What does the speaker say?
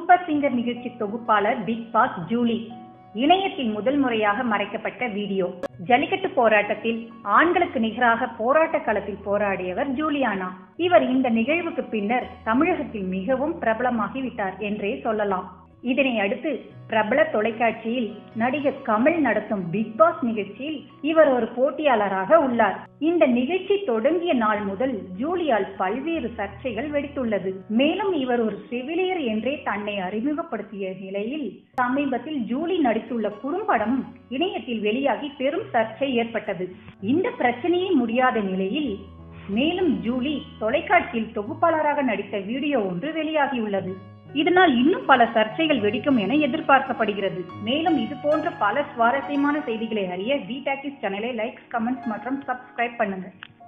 super singer நிகழ்ச்சி தொகுப்பாளர் big pass Julie இணையத்தில் முதல் முறையாக மறைக்கப்பட்ட வீடியோ ஜல்லிக்கட்டு போராட்டத்தில் ஆண்களுக்கு நிகராக போராட்ட களத்தில் போராடியவர் ஜூலியானா இவர் இந்த நிகழ்வுக்கு பின்னர் தமிழகத்தில் மிகவும் பிரபலமாகிவிட்டார் என்றே சொல்லலாம் இதனை அடுத்து பிரபல தொலைக்காட்சியில் நடிகர் கமல் நடத்தும் பிக் பாஸ் நிகழ்ச்சியில் இவர் ஒரு போட்டியாளராக உள்ளார் இந்த நிகழ்ச்சி தொடங்கிய நாள் முதல் ஜூலியால் பல்வேறு சர்ச்சைகள் வெடித்துள்ளது மேலும் இவர் ஒரு செவிலியர் என்றே தன்னை அறிமுகப்படுத்திய நிலையில் சமீபத்தில் ஜூலி நடித்துள்ள குறும்படம் இணையத்தில் வெளியாகி பெரும் சர்ச்சை ஏற்பட்டது இந்த பிரச்சனையே முடியாத நிலையில் மேலும் ஜூலி தொலைக்காட்சியில் தொகுப்பாளராக நடித்த வீடியோ ஒன்று வெளியாகியுள்ளது இதனால் இன்னும் பல சர்ச்சைகள் வெடிக்கும் என எதிர்பார்க்கப்படுகிறது மேலும் இது போன்ற பல சுவாரஸ்யமான செய்திகளை அறிய வி டாக்கிஸ் சேனலை லைக்ஸ் கமெண்ட்ஸ் மற்றும் சப்ஸ்கிரைப் பண்ணுங்க